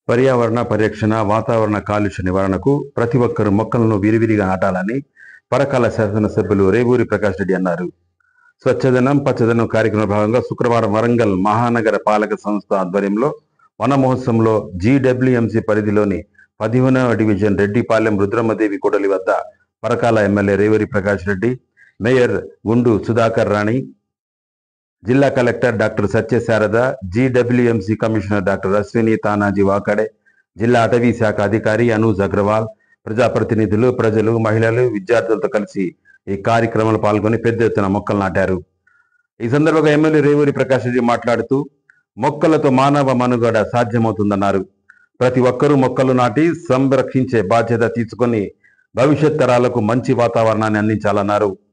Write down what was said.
పర్యావరణ పరిరక్షణ వాతావరణ కాలుష్య నివారణకు ప్రతి ఒక్కరూ మొక్కలను విరివిరిగా నాటాలని పరకాల శాసనసభ్యులు రేవూరి ప్రకాష్ రెడ్డి అన్నారు స్వచ్ఛదనం పచ్చదనం కార్యక్రమ భాగంగా శుక్రవారం వరంగల్ మహానగర పాలక సంస్థ ఆధ్వర్యంలో వన మహోత్సవంలో జీడబ్ల్యూఎంసీ పరిధిలోని పదిహేనవ డివిజన్ రెడ్డిపాలెం రుద్రమదేవి కొడలి వద్ద పరకాల ఎమ్మెల్యే రేవూరి ప్రకాష్ రెడ్డి మేయర్ గుండు సుధాకర్ రాణి జిల్లా collector doctor Satyasharada GWMC commissioner doctor Ashwini Tanaji Wakade జిల్లా అటవీ శాఖ అధికారి అనూజ్ అగ్రవాల్ ప్రజాప్రతినిధులు ప్రజలు మహిళలు విద్యార్థులతో కలిసి ఈ కార్యక్రమంలో పాల్గొని పెద్ద ఎత్తున మొక్కలు నాటారు ఈ సందర్భంగా ఎమ్మెల్యే రేవూరి ప్రకాష్ రెడ్డి మాట్లాడుతూ మొక్కలతో మానవ మనుగడ సాధ్యమవుతుందన్నారు ప్రతి ఒక్కరూ మొక్కలు నాటి సంరక్షించే బాధ్యత తీసుకొని భవిష్యత్ తరాలకు మంచి వాతావరణాన్ని అందించాలన్నారు